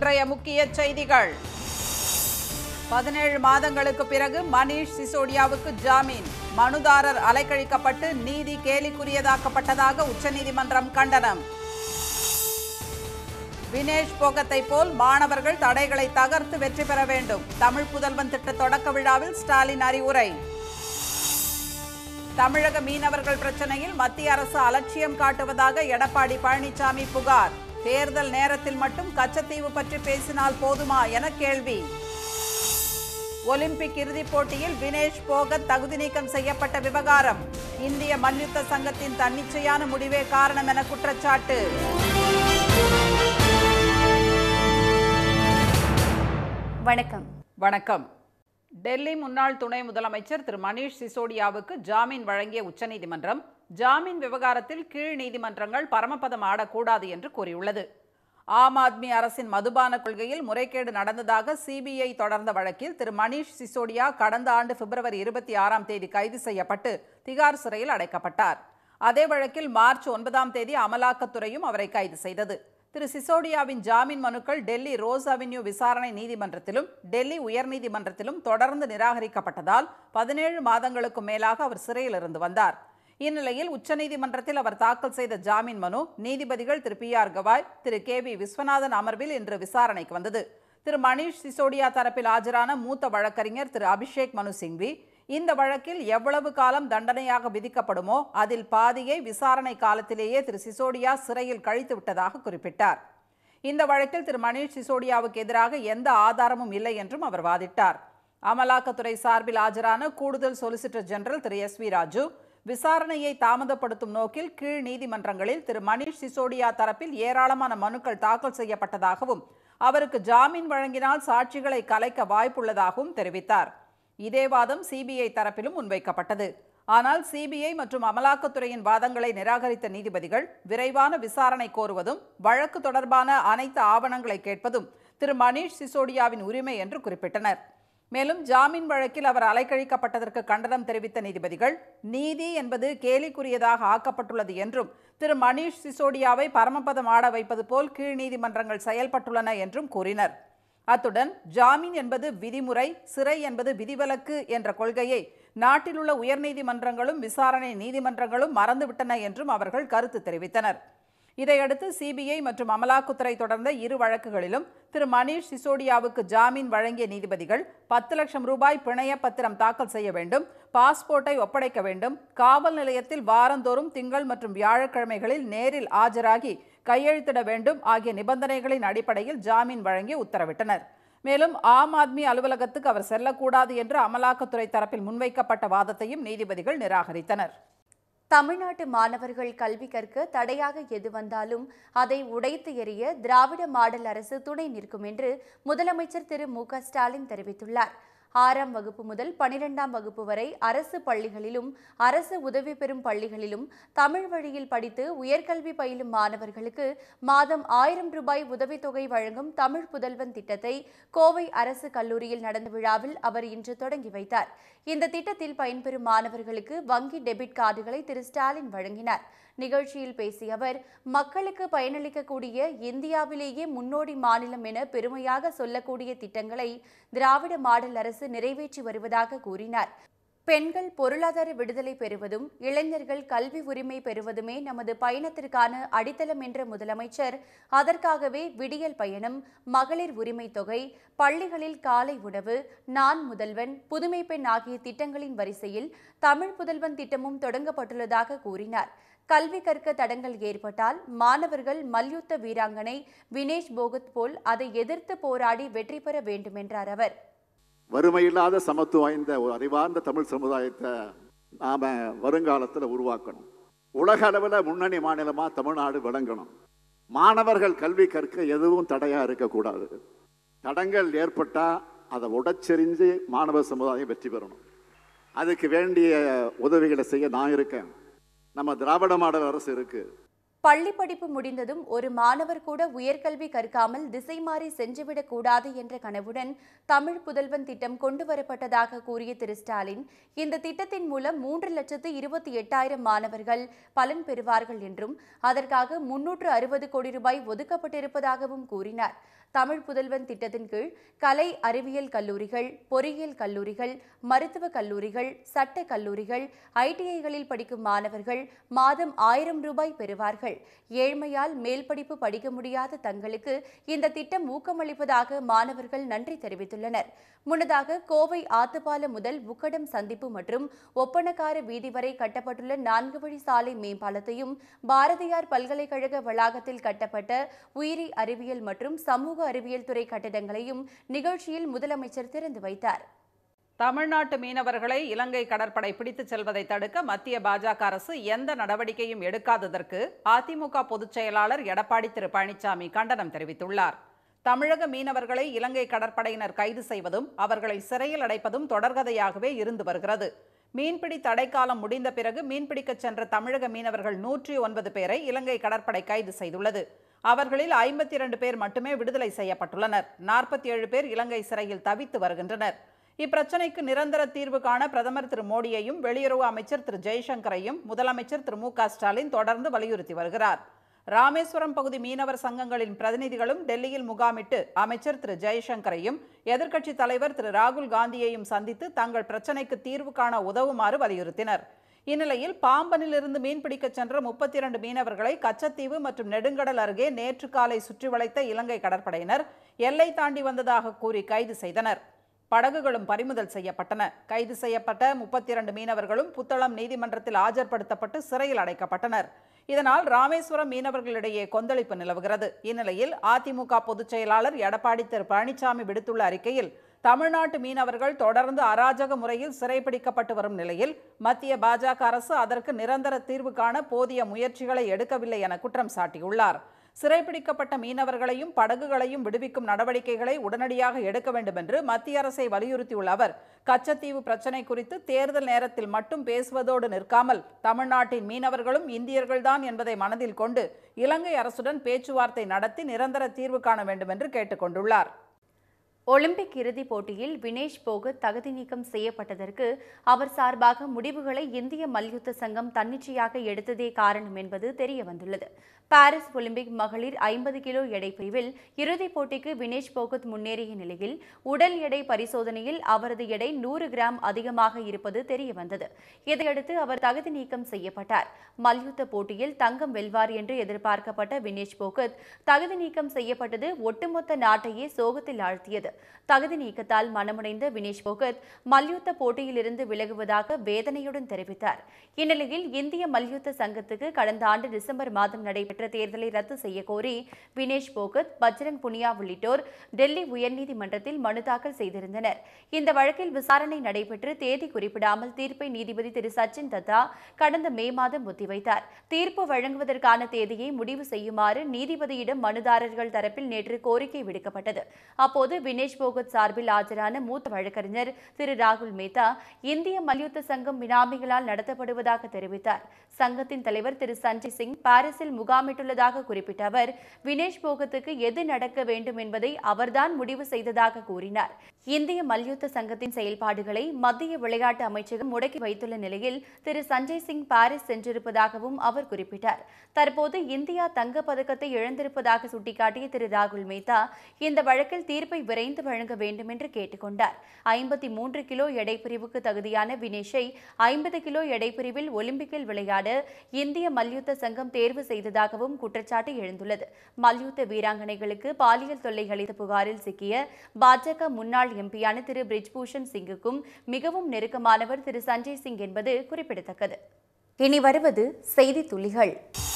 இன்றைய முக்கிய செய்திகள் பதினேழு மாதங்களுக்கு பிறகு மணீஷ் சிசோடியாவுக்கு ஜாமீன் மனுதாரர் அலைக்கழிக்கப்பட்டு நீதி கேலிக்குரியதாக்கப்பட்டதாக உச்சநீதிமன்றம் கண்டனம் வினேஷ் போகத்தை போல் மாணவர்கள் தடைகளை தகர்த்து வெற்றி பெற வேண்டும் தமிழ் புதல்வன் திட்ட தொடக்க விழாவில் ஸ்டாலின் அறிவுரை தமிழக மீனவர்கள் பிரச்சனையில் மத்திய அரசு அலட்சியம் காட்டுவதாக எடப்பாடி பழனிசாமி புகார் தேர்தல் நேரத்தில் மட்டும் கச்சத்தீவு பற்றி பேசினால் போதுமா என கேள்வி ஒலிம்பிக் இறுதிப் போட்டியில் வினேஷ் போகத் தகுதி நீக்கம் செய்யப்பட்ட விவகாரம் இந்திய மல்யுத்த சங்கத்தின் தன்னிச்சையான முடிவே காரணம் என குற்றச்சாட்டு வணக்கம் வணக்கம் டெல்லி முன்னாள் துணை முதலமைச்சர் திரு மணீஷ் சிசோடியாவுக்கு ஜாமீன் வழங்கிய உச்சநீதிமன்றம் ஜாமீன் விவகாரத்தில் கீழ் நீதிமன்றங்கள் பரமபதம் ஆடக்கூடாது என்று கூறியுள்ளது ஆம் ஆத்மி அரசின் மதுபான கொள்கையில் முறைகேடு நடந்ததாக சிபிஐ தொடர்ந்த வழக்கில் திரு மணீஷ் சிசோடியா கடந்த ஆண்டு பிப்ரவரி இருபத்தி ஆறாம் தேதி கைது செய்யப்பட்டு திகார் சிறையில் அடைக்கப்பட்டார் அதே வழக்கில் மார்ச் ஒன்பதாம் தேதி அமலாக்கத்துறையும் அவரை கைது செய்தது திரு சிசோடியாவின் ஜாமீன் மனுக்கள் டெல்லி ரோஸ் அவென்யூ விசாரணை நீதிமன்றத்திலும் டெல்லி உயர்நீதிமன்றத்திலும் தொடர்ந்து நிராகரிக்கப்பட்டதால் பதினேழு மாதங்களுக்கும் மேலாக அவர் சிறையில் இருந்து வந்தார் இந்நிலையில் உச்சநீதிமன்றத்தில் அவர் தாக்கல் செய்த ஜாமீன் மனு நீதிபதிகள் திரு பி ஆர் கவாய் திரு கே வி விஸ்வநாதன் அமர்வில் இன்று விசாரணைக்கு வந்தது திரு மணீஷ் சிசோடியா தரப்பில் ஆஜரான மூத்த வழக்கறிஞர் திரு அபிஷேக் மனு சிங்வி இந்த வழக்கில் எவ்வளவு காலம் தண்டனையாக விதிக்கப்படுமோ அதில் பாதியை விசாரணை காலத்திலேயே திரு சிசோடியா சிறையில் கழித்து விட்டதாக குறிப்பிட்டார் இந்த வழக்கில் திரு மணீஷ் சிசோடியாவுக்கு எதிராக எந்த ஆதாரமும் இல்லை என்றும் அவர் வாதிட்டார் அமலாக்கத்துறை சார்பில் ஆஜரான கூடுதல் சொலிசிட்டர் ஜெனரல் திரு எஸ் வி ராஜு விசாரணையை தாமதப்படுத்தும் நோக்கில் கீழ் நீதிமன்றங்களில் திரு மணீஷ் சிசோடியா தரப்பில் ஏராளமான மனுக்கள் தாக்கல் செய்யப்பட்டதாகவும் அவருக்கு ஜாமீன் வழங்கினால் சாட்சிகளை கலைக்க வாய்ப்புள்ளதாகவும் தெரிவித்தார் இதே வாதம் சிபிஐ தரப்பிலும் முன்வைக்கப்பட்டது ஆனால் சிபிஐ மற்றும் அமலாக்கத்துறையின் வாதங்களை நிராகரித்த நீதிபதிகள் விரைவான விசாரணை கோருவதும் வழக்கு தொடர்பான அனைத்து ஆவணங்களை கேட்பதும் திரு மணீஷ் சிசோடியாவின் உரிமை என்று குறிப்பிட்டனர் மேலும் ஜாமீன் வழக்கில் அவர் அலைக்கழிக்கப்பட்டதற்கு கண்டனம் தெரிவித்த நீதிபதிகள் நீதி என்பது கேலிக்குரியதாக ஆக்கப்பட்டுள்ளது என்றும் திரு மணீஷ் சிசோடியாவை பரமபதம் ஆட வைப்பது போல் கீழ் நீதிமன்றங்கள் செயல்பட்டுள்ளன என்றும் கூறினர் அத்துடன் ஜாமீன் என்பது விதிமுறை சிறை என்பது விதிவிலக்கு என்ற கொள்கையை நாட்டில் உள்ள உயர்நீதிமன்றங்களும் விசாரணை நீதிமன்றங்களும் மறந்துவிட்டன என்றும் அவர்கள் கருத்து தெரிவித்தனர் இதையடுத்து சிபிஐ மற்றும் அமலாக்கத்துறை தொடர்ந்த இரு வழக்குகளிலும் திரு மணீஷ் சிசோடியாவுக்கு ஜாமீன் வழங்கிய நீதிபதிகள் பத்து லட்சம் ரூபாய் பிணைய பத்திரம் தாக்கல் செய்ய வேண்டும் பாஸ்போர்ட்டை ஒப்படைக்க வேண்டும் காவல் நிலையத்தில் வாரந்தோறும் திங்கள் மற்றும் வியாழக்கிழமைகளில் நேரில் ஆஜராகி கையெழுத்திட வேண்டும் ஆகிய நிபந்தனைகளின் அடிப்படையில் ஜாமீன் வழங்கி உத்தரவிட்டனர் மேலும் ஆம் ஆத்மி அலுவலகத்துக்கு அவர் செல்லக்கூடாது என்று அமலாக்கத்துறை தரப்பில் முன்வைக்கப்பட்ட வாதத்தையும் நீதிபதிகள் நிராகரித்தனர் தமிழ்நாட்டு மாணவர்கள் கல்வி கற்க தடையாக எது வந்தாலும் அதை உடைத்து எறிய திராவிட மாடல் அரசு துணை நிற்கும் என்று முதலமைச்சர் திரு மு க ஸ்டாலின் தெரிவித்துள்ளார் ஆறாம் வகுப்பு முதல் பனிரெண்டாம் வகுப்பு வரை அரசு பள்ளிகளிலும் அரசு உதவி பெறும் பள்ளிகளிலும் தமிழ் வழியில் படித்து உயர்கல்வி பயிலும் மாணவர்களுக்கு மாதம் ஆயிரம் ரூபாய் உதவித்தொகை வழங்கும் தமிழ் புதல்வன் திட்டத்தை கோவை அரசு கல்லூரியில் நடந்த விழாவில் அவர் இன்று தொடங்கி வைத்தார் இந்த திட்டத்தில் பயன்பெறும் மாணவர்களுக்கு வங்கி டெபிட் கார்டுகளை திரு ஸ்டாலின் வழங்கினார் நிகழ்ச்சியில் பேசிய அவர் மக்களுக்கு பயனளிக்கக்கூடிய இந்தியாவிலேயே முன்னோடி மாநிலம் என பெருமையாக சொல்லக்கூடிய திட்டங்களை திராவிட மாடல் அரசு நிறைவேற்றி வருவதாக கூறினார் பெண்கள் பொருளாதார விடுதலை பெறுவதும் இளைஞர்கள் கல்வி உரிமை பெறுவதுமே நமது பயணத்திற்கான அடித்தளம் என்ற முதலமைச்சர் அதற்காகவே விடியல் பயணம் மகளிர் உரிமை தொகை பள்ளிகளில் காலை உணவு நான் முதல்வன் புதுமை பெண் ஆகிய திட்டங்களின் வரிசையில் தமிழ் புதல்வன் திட்டமும் தொடங்கப்பட்டுள்ளதாக கூறினார் கல்வி கற்க தடங்கள் ஏற்பட்டால் மாணவர்கள் மல்யுத்த வீராங்கனை வினேஷ் போகத் போல் அதை எதிர்த்து போராடி வெற்றி பெற வேண்டும் என்றார் அவர் வறுமையில்லாத சமத்துவம் வாய்ந்த ஒரு அறிவார்ந்த தமிழ் சமுதாயத்தை நாம வருங்காலத்தில் உருவாக்கணும் உலக அளவில் முன்னணி மாநிலமா தமிழ்நாடு விளங்கணும் மாணவர்கள் கல்வி கற்க எதுவும் தடையா இருக்கக்கூடாது தடங்கள் ஏற்பட்டா அதை உடச்செறிஞ்சு மாணவ சமுதாயம் வெற்றி பெறணும் அதுக்கு வேண்டிய உதவிகளை செய்ய நான் இருக்கேன் நம்ம திராவிட மாடல் அரசு இருக்கு பள்ளி படிப்பு முடிந்ததும் ஒரு மாணவர் கூட உயர்கல்வி கற்காமல் திசை மாறி சென்றுவிடக் கூடாது என்ற கனவுடன் தமிழ் புதல்வன் திட்டம் கொண்டு வரப்பட்டதாக கூறிய திரு ஸ்டாலின் இந்த திட்டத்தின் மூலம் மூன்று லட்சத்து இருபத்தி எட்டாயிரம் மாணவர்கள் பலன் பெறுவார்கள் என்றும் அதற்காக முன்னூற்று அறுபது கோடி ரூபாய் ஒதுக்கப்பட்டிருப்பதாகவும் கூறினார் தமிழ் புதல்வன் திட்டத்தின் கீழ் கலை அறிவியல் கல்லூரிகள் பொறியியல் கல்லூரிகள் மருத்துவக் கல்லூரிகள் சட்ட கல்லூரிகள் ஐடிஐகளில் படிக்கும் மாணவர்கள் மாதம் ஆயிரம் ரூபாய் பெறுவார்கள் ஏழ்மையால் மேல் படிப்பு படிக்க முடியாத தங்களுக்கு இந்த திட்டம் ஊக்கமளிப்பதாக மாணவர்கள் நன்றி தெரிவித்துள்ளனர் முன்னதாக கோவை ஆத்துப்பாலம் முதல் உக்கடம் சந்திப்பு மற்றும் ஒப்பனக்கார வீதி வரை கட்டப்பட்டுள்ள நான்கு வழி சாலை மேம்பாலத்தையும் பாரதியார் பல்கலைக்கழக வளாகத்தில் கட்டப்பட்ட உயிரி அறிவியல் மற்றும் சமூக அறிவியல் துறை கட்டிடங்களையும் நிகழ்ச்சியில் முதலமைச்சர் திறந்து வைத்தார் தமிழ்நாட்டு மீனவர்களை இலங்கை கடற்படை பிடித்துச் செல்வதை தடுக்க மத்திய பாஜக அரசு எந்த நடவடிக்கையும் எடுக்காததற்கு அதிமுக பொதுச் செயலாளர் எடப்பாடி திரு பழனிசாமி கண்டனம் தெரிவித்துள்ளார் தமிழக மீனவர்களை இலங்கை கடற்படையினர் கைது செய்வதும் அவர்களை சிறையில் அடைப்பதும் தொடர்கதையாகவே இருந்து வருகிறது மீன்பிடி தடைக்காலம் முடிந்த பிறகு மீன்பிடிக்கச் சென்ற தமிழக மீனவர்கள் நூற்றி ஒன்பது பேரை இலங்கை கடற்படை கைது செய்துள்ளது அவர்களில் ஐம்பத்தி இரண்டு பேர் மட்டுமே விடுதலை செய்யப்பட்டுள்ளனர் நாற்பத்தி ஏழு பேர் இலங்கை சிறையில் தவித்து வருகின்றனர் இப்பிரச்சனைக்கு நிரந்தர தீர்வு காண பிரதமர் திரு மோடியையும் வெளியுறவு அமைச்சர் திரு ஜெய்சங்கரையும் முதலமைச்சர் திரு மு க ஸ்டாலின் தொடர்ந்து வலியுறுத்தி வருகிறார் ராமேஸ்வரம் பகுதி மீனவர் சங்கங்களின் பிரதிநிதிகளும் டெல்லியில் முகாமிட்டு அமைச்சர் திரு ஜெய்சங்கரையும் எதிர்க்கட்சித் தலைவர் திரு ராகுல் காந்தியையும் சந்தித்து தங்கள் பிரச்சனைக்கு தீர்வு காண உதவுமாறு வலியுறுத்தினர் இந்நிலையில் பாம்பனிலிருந்து மீன்பிடிக்கச் சென்ற முப்பத்தி இரண்டு மீனவர்களை கச்சத்தீவு மற்றும் நெடுங்கடல் அருகே நேற்று காலை சுற்றி வளைத்த இலங்கை கடற்படையினர் எல்லை தாண்டி வந்ததாக கூறி கைது செய்தனர் படகுகளும் பறிமுதல் செய்யப்பட்டன கைது செய்யப்பட்ட முப்பத்தி இரண்டு மீனவர்களும் புத்தளம் நீதிமன்றத்தில் ஆஜர்படுத்தப்பட்டு சிறையில் அடைக்கப்பட்டனர் இதனால் ராமேஸ்வரம் மீனவர்களிடையே கொந்தளிப்பு நிலவுகிறது இந்நிலையில் அதிமுக பொதுச் செயலாளர் எடப்பாடி திரு பழனிசாமி விடுத்துள்ள அறிக்கையில் தமிழ்நாட்டு மீனவர்கள் தொடர்ந்து அராஜக முறையில் சிறைப்பிடிக்கப்பட்டு வரும் நிலையில் மத்திய பாஜக அரசு அதற்கு நிரந்தர தீர்வு காண போதிய முயற்சிகளை எடுக்கவில்லை என குற்றம் சாட்டியுள்ளார் சிறைப்பிடிக்கப்பட்ட மீனவர்களையும் படகுகளையும் விடுவிக்கும் நடவடிக்கைகளை உடனடியாக எடுக்க வேண்டும் என்று மத்திய அரசை வலியுறுத்தியுள்ள அவர் கச்சத்தீவு பிரச்சினை குறித்து தேர்தல் நேரத்தில் மட்டும் பேசுவதோடு நிற்காமல் தமிழ்நாட்டின் மீனவர்களும் இந்தியர்கள்தான் என்பதை மனதில் கொண்டு இலங்கை அரசுடன் பேச்சுவார்த்தை நடத்தி நிரந்தர தீர்வு காண வேண்டும் என்று கேட்டுக்கொண்டுள்ளார் ஒலிம்பிக் இறுதிப் போட்டியில் வினேஷ் போகத் தகுதி நீக்கம் செய்யப்பட்டதற்கு அவர் சார்பாக முடிவுகளை இந்திய மல்யுத்த சங்கம் தன்னிச்சையாக எடுத்ததே காரணம் என்பது தெரிய வந்துள்ளது பாரிஸ் ஒலிம்பிக் மகளிர் ஐம்பது கிலோ எடை பிரிவில் இறுதிப் போட்டிக்கு வினேஷ் போகத் முன்னேறிய நிலையில் உடல் எடை பரிசோதனையில் அவரது எடை நூறு கிராம் அதிகமாக இருப்பது தெரிய வந்தது இதையடுத்து அவர் தகுதி நீக்கம் செய்யப்பட்டார் மல்யுத்த போட்டியில் தங்கம் வெல்வார் என்று எதிர்பார்க்கப்பட்ட வினேஷ் போகத் தகுதி நீக்கம் செய்யப்பட்டது ஒட்டுமொத்த நாட்டையே சோகத்தில் ஆழ்த்தியது தகுதி நீக்கத்தால் மனமுடைந்த வினேஷ் போகத் மல்யுத்த போட்டியிலிருந்து விலகுவதாக வேதனையுடன் தெரிவித்தார் இந்நிலையில் இந்திய மல்யுத்த சங்கத்துக்கு கடந்த ஆண்டு டிசம்பர் மாதம் நடைபெற்ற தேர்தலை ரத்து செய்ய கோரி வினேஷ் போகத் பஜ்ரங் புனியா உள்ளிட்டோர் டெல்லி உயர்நீதிமன்றத்தில் மனு தாக்கல் செய்திருந்தனர் இந்த வழக்கில் விசாரணை நடைபெற்று தேதி குறிப்பிடாமல் தீர்ப்பை நீதிபதி திரு சச்சின் தத்தா கடந்த மே மாதம் ஒத்திவைத்தார் தீர்ப்பு வழங்குவதற்கான தேதியை முடிவு செய்யுமாறு நீதிபதியிடம் மனுதாரர்கள் தரப்பில் நேற்று கோரிக்கை விடுக்கப்பட்டது அப்போது வினேஷ் போகத் சார்பில் ஆஜரான மூத்த வழக்கறிஞர் திரு ராகுல் மேத்தா இந்திய மல்யுத்த சங்கம் பினாமிகளால் நடத்தப்படுவதாக தெரிவித்தார் சங்கத்தின் தலைவர் திரு சஞ்சய் சிங் பாரிஸில் முகாமிட்டுள்ளதாக குறிப்பிட்ட அவர் வினேஷ் போகத்துக்கு எது நடக்க வேண்டும் என்பதை அவர்தான் முடிவு செய்ததாக கூறினார் இந்திய மல்யுத்த சங்கத்தின் செயல்பாடுகளை மத்திய விளையாட்டு அமைச்சகம் முடக்கி வைத்துள்ள நிலையில் திரு சஞ்சய் சிங் பாரிஸ் சென்றிருப்பதாகவும் அவர் குறிப்பிட்டார் தற்போது இந்தியா தங்கப் பதக்கத்தை இழந்திருப்பதாக சுட்டிக்காட்டிய திரு ராகுல் மேத்தா இந்த வழக்கில் தீர்ப்பை விரைந்து வழங்க வேண்டும் என்று கேட்டுக்கொண்டார் ஐம்பத்தி மூன்று கிலோ எடை பிரிவுக்கு தகுதியான வினேஷை ஐம்பது கிலோ எடை பிரிவில் ஒலிம்பிக்கில் விளையாட இந்திய மல்யுத்த சங்கம் தேர்வு செய்ததாகவும் குற்றச்சாட்டு எழுந்துள்ளது மல்யுத்த வீராங்கனைகளுக்கு பாலியல் தொல்லை அளித்த புகாரில் சிக்கிய பாஜக முன்னாள் எம்பியான திரு பிரிஜ்பூஷன் சிங்குக்கும் மிகவும் நெருக்கமானவர் திரு சஞ்சய் சிங் என்பது குறிப்பிடத்தக்கது இனி வருவது செய்தி துளிகள்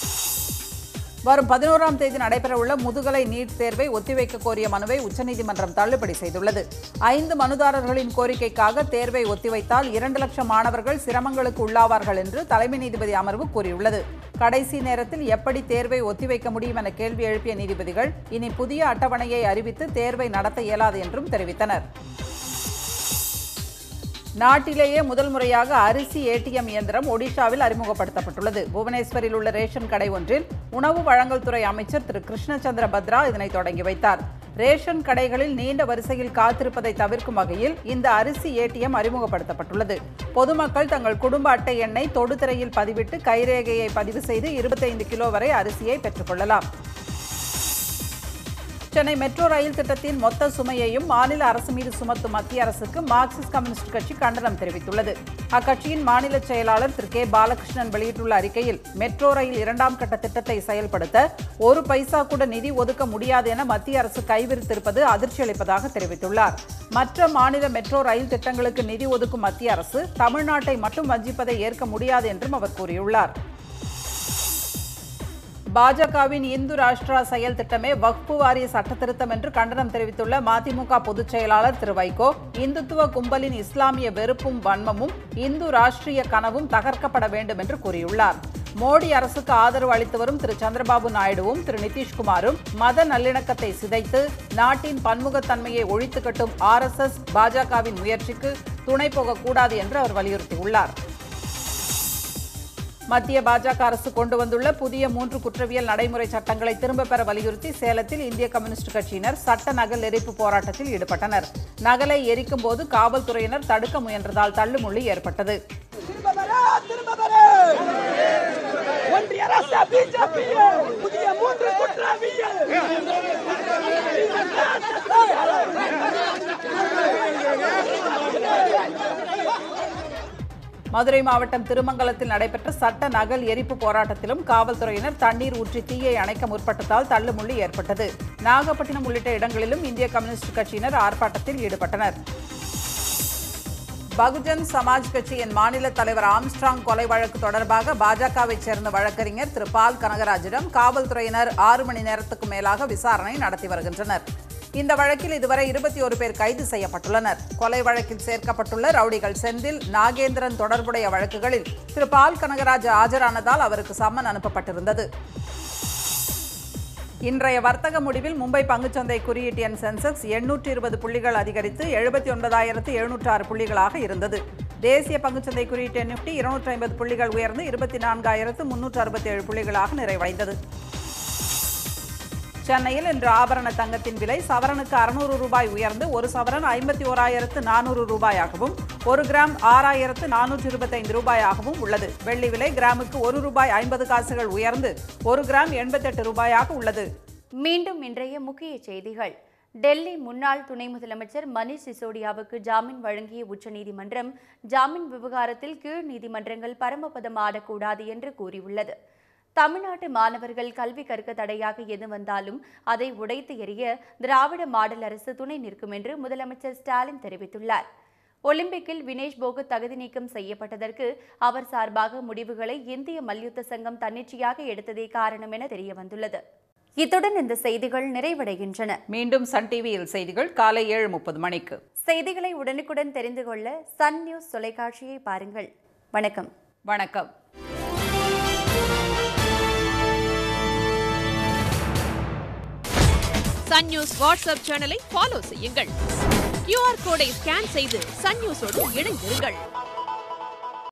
வரும் பதினோராம் தேதி நடைபெறவுள்ள முதுகலை நீட் தேர்வை ஒத்திவைக்க கோரிய மனுவை உச்சநீதிமன்றம் தள்ளுபடி செய்துள்ளது ஐந்து மனுதாரர்களின் கோரிக்கைக்காக தேர்வை ஒத்திவைத்தால் இரண்டு லட்சம் மாணவர்கள் சிரமங்களுக்கு உள்ளாவார்கள் என்று தலைமை நீதிபதி அமர்வு கூறியுள்ளது கடைசி நேரத்தில் எப்படி தேர்வை ஒத்திவைக்க முடியும் என கேள்வி எழுப்பிய நீதிபதிகள் இனி புதிய அட்டவணையை அறிவித்து தேர்வை நடத்த இயலாது என்றும் தெரிவித்தனர் நாட்டிலேயே முதல் முறையாக அரிசி ஏடிஎம் இயந்திரம் ஒடிஷாவில் அறிமுகப்படுத்தப்பட்டுள்ளது புவனேஸ்வரில் உள்ள ரேஷன் கடை ஒன்றில் உணவு வழங்கல் துறை அமைச்சர் திரு கிருஷ்ணச்சந்திர பத்ரா இதனை தொடங்கி வைத்தார் ரேஷன் கடைகளில் நீண்ட வரிசையில் காத்திருப்பதை தவிர்க்கும் வகையில் இந்த அரிசி ஏடிஎம் அறிமுகப்படுத்தப்பட்டுள்ளது பொதுமக்கள் தங்கள் குடும்ப அட்டை எண்ணை தொடுதிரையில் பதிவிட்டு கைரேகையை பதிவு செய்து இருபத்தைந்து கிலோ வரை அரிசியை பெற்றுக்கொள்ளலாம் சென்னை மெட்ரோ ரயில் திட்டத்தின் மொத்த சுமையையும் மாநில அரசு மீது சுமத்தும் மத்திய அரசுக்கு மார்க்சிஸ்ட் கம்யூனிஸ்ட் கட்சி கண்டனம் தெரிவித்துள்ளது அக்கட்சியின் மாநில செயலாளர் திரு கே பாலகிருஷ்ணன் வெளியிட்டுள்ள அறிக்கையில் மெட்ரோ ரயில் இரண்டாம் கட்ட திட்டத்தை செயல்படுத்த ஒரு பைசா கூட நிதி ஒதுக்க முடியாது என மத்திய அரசு கைவிரித்திருப்பது அதிர்ச்சி அளிப்பதாக தெரிவித்துள்ளார் மற்ற மாநில மெட்ரோ ரயில் திட்டங்களுக்கு நிதி ஒதுக்கும் மத்திய அரசு தமிழ்நாட்டை மட்டும் வஞ்சிப்பதை ஏற்க முடியாது என்றும் அவர் கூறியுள்ளார் பாஜகவின் இந்து ராஷ்டிரா செயல் திட்டமே வக்பு வாரிய சட்ட திருத்தம் என்று கண்டனம் தெரிவித்துள்ள மதிமுக பொதுச் செயலாளர் திரு வைகோ இந்துத்துவ கும்பலின் இஸ்லாமிய வெறுப்பும் வன்மமும் இந்து ராஷ்டிரிய கனவும் தகர்க்கப்பட வேண்டும் என்று கூறியுள்ளார் மோடி அரசுக்கு ஆதரவு அளித்து வரும் திரு சந்திரபாபு நாயுடுவும் திரு நிதிஷ்குமாரும் மத நல்லிணக்கத்தை சிதைத்து நாட்டின் பன்முகத்தன்மையை ஒழித்து கட்டும் ஆர்எஸ்எஸ் பாஜகவின் முயற்சிக்கு துணை போகக்கூடாது என்று அவர் வலியுறுத்தியுள்ளார் மத்திய பாஜக அரசு கொண்டு வந்துள்ள புதிய மூன்று குற்றவியல் நடைமுறை சட்டங்களை திரும்பப் பெற வலியுறுத்தி சேலத்தில் இந்திய கம்யூனிஸ்ட் கட்சியினர் சட்ட நகல் எரிப்பு போராட்டத்தில் ஈடுபட்டனர் நகலை எரிக்கும் போது காவல்துறையினர் தடுக்க முயன்றதால் தள்ளுமுள்ளி ஏற்பட்டது திரும்ப வர திரும்ப வர ஒன்றிய அரசு பிஜேபி புதிய மூன்று குற்றவியல் மதுரை மாவட்டம் திருமங்கலத்தில் நடைபெற்ற சட்ட நகல் எரிப்பு போராட்டத்திலும் காவல்துறையினர் தண்ணீர் ஊற்றி தீயை அணைக்க முற்பட்டதால் தள்ளுமுள்ளி ஏற்பட்டது நாகப்பட்டினம் உள்ளிட்ட இடங்களிலும் இந்திய கம்யூனிஸ்ட் கட்சியினர் ஆர்ப்பாட்டத்தில் ஈடுபட்டனர் பகுஜன் சமாஜ் கட்சியின் மாநில தலைவர் ஆம்ஸ்ட்ராங் கொலை வழக்கு தொடர்பாக பாஜகவைச் சேர்ந்த வழக்கறிஞர் திரு பால் கனகராஜிடம் காவல்துறையினர் ஆறு மணி நேரத்துக்கு மேலாக விசாரணை நடத்தி வருகின்றனர் இந்த வழக்கில் இதுவரை இருபத்தி ஒரு பேர் கைது செய்யப்பட்டுள்ளனர் கொலை வழக்கில் சேர்க்கப்பட்டுள்ள ரவுடிகள் செந்தில் நாகேந்திரன் தொடர்புடைய வழக்குகளில் திரு பால் கனகராஜ் ஆஜரானதால் அவருக்கு சம்மன் அனுப்பப்பட்டிருந்தது இன்றைய வர்த்தக முடிவில் மும்பை பங்குச்சந்தை குறியீட்டு எண் சென்செக்ஸ் எண்ணூற்று இருபது புள்ளிகள் அதிகரித்து எழுபத்தி ஒன்பதாயிரத்து எழுநூற்று ஆறு புள்ளிகளாக இருந்தது தேசிய பங்குச்சந்தை குறியீட்டு எண் நிப்டி இருநூற்றி ஐம்பது புள்ளிகள் உயர்ந்து இருபத்தி நான்காயிரத்து முன்னூற்று அறுபத்தி ஏழு புள்ளிகளாக நிறைவடைந்தது சென்னையில் இன்று ஆபரண தங்கத்தின் விலை சவரனுக்கு அறுநூறு ரூபாய் உயர்ந்து ஒரு சவரன் ஐம்பத்தி ஓராயிரத்து நானூறு ரூபாயாகவும் ஒரு கிராம் ஆறாயிரத்து நானூற்று இருபத்தைந்து ரூபாயாகவும் உள்ளது வெள்ளி விலை கிராமுக்கு ஒரு ரூபாய் ஐம்பது காசுகள் உயர்ந்து ஒரு கிராம் எண்பத்தெட்டு ரூபாயாக உள்ளது மீண்டும் இன்றைய முக்கிய செய்திகள் டெல்லி முன்னாள் துணை முதலமைச்சர் மணீஷ் சிசோடியாவுக்கு ஜாமீன் வழங்கிய உச்சநீதிமன்றம் ஜாமீன் விவகாரத்தில் கீழ் நீதிமன்றங்கள் பரமபதம் ஆடக்கூடாது என்று கூறியுள்ளது தமிழ்நாட்டு மாணவர்கள் கல்வி கற்க தடையாக எது வந்தாலும் அதை உடைத்து எறிய திராவிட மாடல் அரசு துணை நிற்கும் என்று முதலமைச்சர் ஸ்டாலின் தெரிவித்துள்ளார் ஒலிம்பிக்கில் வினேஷ் போகத் தகுதி நீக்கம் செய்யப்பட்டதற்கு அவர் சார்பாக முடிவுகளை இந்திய மல்யுத்த சங்கம் தன்னிச்சையாக எடுத்ததே காரணம் என தெரியவந்துள்ளது இத்துடன் இந்த செய்திகள் நிறைவடைகின்றன மீண்டும் சன் டிவியில் செய்திகள் காலை ஏழு முப்பது மணிக்கு செய்திகளை உடனுக்குடன் தெரிந்து கொள்ள சன் நியூஸ் தொலைக்காட்சியை பாருங்கள் வணக்கம் வணக்கம் சன் நியூஸ் வாட்ஸ்அப் சேனலை ஃபாலோ செய்யுங்கள் கியூஆர் கோடை ஸ்கேன் செய்து சன் நியூஸோடு இணைந்திருங்கள்